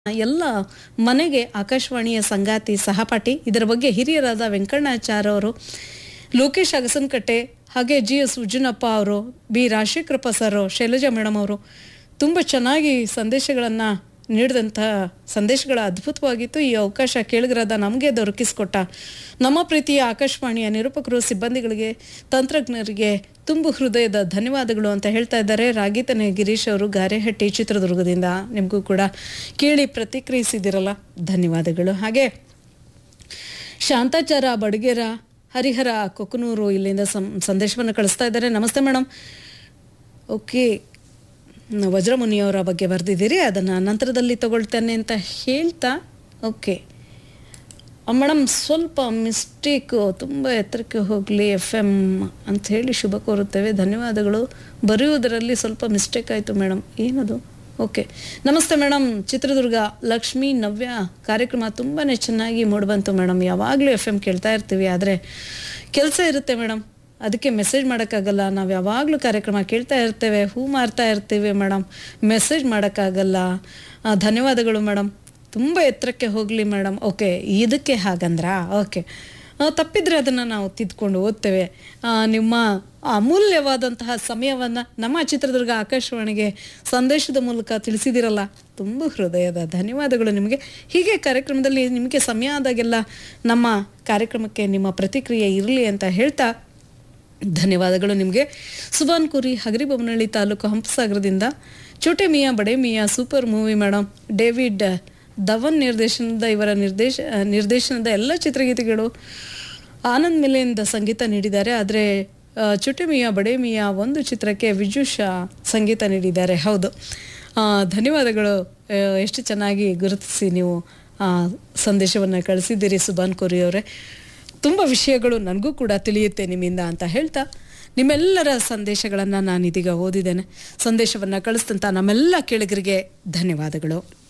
ಎಲ್ಲ ಮನೆಗೆ ಆಕಾಶವಾಣಿಯ ಸಂಗಾತಿ ಸಹಪಾಠಿ ಇದರ ಬಗ್ಗೆ ಹಿರಿಯರಾದ ವೆಂಕಣ್ಣಾಚಾರ್ಯ ಅವರು ಲೋಕೇಶ್ ಅಗಸನಕಟ್ಟೆ ಹಾಗೆ ಜಿ ಎಸ್ ಉಜ್ಜನಪ್ಪ ಅವರು B Rajashekharappa sir Shailaja madam ಅವರು ತುಂಬ ಚೆನ್ನಾಗಿ ಸಂದೇಶಗಳನ್ನು ನೀಡಿದಂಥ ಸಂದೇಶಗಳ ಅದ್ಭುತವಾಗಿತ್ತು ಈ ಅವಕಾಶ ಕೇಳಿಗರಾದ ನಮಗೆ ದೊರಕಿಸಿಕೊಟ್ಟ ನಮ್ಮ ಪ್ರೀತಿಯ ಆಕಾಶವಾಣಿಯ ನಿರೂಪಕರು ಸಿಬ್ಬಂದಿಗಳಿಗೆ ತಂತ್ರಜ್ಞರಿಗೆ ತುಂಬು ಹೃದಯದ ಧನ್ಯವಾದಗಳು ಅಂತ ಹೇಳ್ತಾ ಇದ್ದಾರೆ ರಾಗಿತನೆ ಗಿರೀಶ್ ಅವರು ಗಾರೆಹಟ್ಟಿ ಚಿತ್ರದುರ್ಗದಿಂದ ನಿಮಗೂ ಕೂಡ ಕೇಳಿ ಪ್ರತಿಕ್ರಿಯಿಸಿದಿರಲ್ಲ ಧನ್ಯವಾದಗಳು ಹಾಗೆ ಶಾಂತಾಚಾರ ಬಡಗೇರ ಹರಿಹರ ಕೊಕ್ಕನೂರು ಇಲ್ಲಿಂದ ಸಂ ಸಂದೇಶವನ್ನು ಕಳಿಸ್ತಾ ಇದ್ದಾರೆ ನಮಸ್ತೆ ಮೇಡಮ್ ಓಕೆ ವಜ್ರಮುನಿಯವರ ಬಗ್ಗೆ ಬರೆದಿದ್ದೀರಿ ಅದನ್ನು ನಂತರದಲ್ಲಿ ತಗೊಳ್ತೇನೆ ಅಂತ ಹೇಳ್ತಾ ಓಕೆ ಮೇಡಮ್ ಸ್ವಲ್ಪ ಮಿಸ್ಟೇಕು ತುಂಬ ಎತ್ತರಕ್ಕೆ ಹೋಗಲಿ ಎಫ್ ಎಮ್ ಅಂತ ಹೇಳಿ ಶುಭ ಕೋರುತ್ತೇವೆ ಧನ್ಯವಾದಗಳು ಬರೆಯುವುದರಲ್ಲಿ ಸ್ವಲ್ಪ ಮಿಸ್ಟೇಕ್ ಆಯಿತು ಮೇಡಮ್ ಏನದು ಓಕೆ ನಮಸ್ತೆ ಮೇಡಮ್ ಚಿತ್ರದುರ್ಗ ಲಕ್ಷ್ಮೀ ನವ್ಯ ಕಾರ್ಯಕ್ರಮ ತುಂಬಾ ಚೆನ್ನಾಗಿ ಮೂಡಿಬಂತು ಮೇಡಮ್ ಯಾವಾಗಲೂ ಎಫ್ ಎಮ್ ಕೇಳ್ತಾ ಇರ್ತೀವಿ ಆದರೆ ಕೆಲಸ ಇರುತ್ತೆ ಮೇಡಮ್ ಅದಕ್ಕೆ ಮೆಸೇಜ್ ಮಾಡೋಕ್ಕಾಗಲ್ಲ ನಾವು ಯಾವಾಗಲೂ ಕಾರ್ಯಕ್ರಮ ಕೇಳ್ತಾ ಇರ್ತೇವೆ ಹೂ ಮಾರ್ತಾ ಇರ್ತೀವಿ ಮೇಡಮ್ ಮೆಸೇಜ್ ಮಾಡೋಕ್ಕಾಗಲ್ಲ ಆ, ಧನ್ಯವಾದಗಳು ಮೇಡಮ್ ತುಂಬ ಎತ್ತರಕ್ಕೆ ಹೋಗಲಿ ಮೇಡಮ್ ಓಕೆ ಇದಕ್ಕೆ ಹಾಗಂದ್ರಾ ಓಕೆ ಆ, ತಪ್ಪಿದ್ರೆ ಅದನ್ನು ನಾವು ತಿದ್ಕೊಂಡು ಓದ್ತೇವೆ ಆ, ನಿಮ್ಮ ಅಮೂಲ್ಯವಾದಂತಹ ಸಮಯವನ್ನು ನಮ್ಮ ಚಿತ್ರದುರ್ಗ ಆಕಾಶವಾಣಿಗೆ ಸಂದೇಶದ ಮೂಲಕ ತಿಳಿಸಿದಿರಲ್ಲ ತುಂಬ ಹೃದಯದ ಧನ್ಯವಾದಗಳು ನಿಮಗೆ ಹೀಗೆ ಕಾರ್ಯಕ್ರಮದಲ್ಲಿ ನಿಮಗೆ ಸಮಯ ಆದಾಗೆಲ್ಲ ನಮ್ಮ ಕಾರ್ಯಕ್ರಮಕ್ಕೆ ನಿಮ್ಮ ಪ್ರತಿಕ್ರಿಯೆ ಇರಲಿ ಅಂತ ಹೇಳ್ತಾ ಧನ್ಯವಾದಗಳು ನಿಮಗೆ ಸುಬಾನ್ ಕುರಿ ಹಗರಿಬೊಮ್ಮನಹಳ್ಳಿ ತಾಲೂಕು ಹಂಪಸಾಗರದಿಂದ Chhote Miyan Bade Miyan super movie madam David Dhawan ನಿರ್ದೇಶನದ ಇವರ ನಿರ್ದೇಶ ನಿರ್ದೇಶನದ ಎಲ್ಲ ಚಿತ್ರಗೀತೆಗಳು ಆನಂದ್ ಮಿಲೆಯಿಂದ ಸಂಗೀತ ನೀಡಿದ್ದಾರೆ ಆದರೆ ಚುಟೆ ಮಿಯಾ ಬಡೆ ಮಿಯಾ ಒಂದು ಚಿತ್ರಕ್ಕೆ ವಿಜುಷ ಸಂಗೀತ ನೀಡಿದ್ದಾರೆ ಹೌದು ಆ, ಧನ್ಯವಾದಗಳು ಆ, ಎಷ್ಟು ಚೆನ್ನಾಗಿ ಗುರುತಿಸಿ ನೀವು ಸಂದೇಶವನ್ನು ಕಳಿಸಿದ್ದೀರಿ ಸುಬಾನ್ ಕೋರಿ ಅವರೇ ತುಂಬ ವಿಷಯಗಳು ನನಗೂ ಕೂಡ ತಿಳಿಯುತ್ತೆ ನಿಮ್ಮಿಂದ ಅಂತ ಹೇಳ್ತಾ ನಿಮ್ಮೆಲ್ಲರ ಸಂದೇಶಗಳನ್ನು ನಾನು ಇದೀಗ ಓದಿದ್ದೇನೆ ಸಂದೇಶವನ್ನು ಕಳಿಸಿದಂಥ ನಮ್ಮೆಲ್ಲ ಕೇಳಿಗರಿಗೆ ಧನ್ಯವಾದಗಳು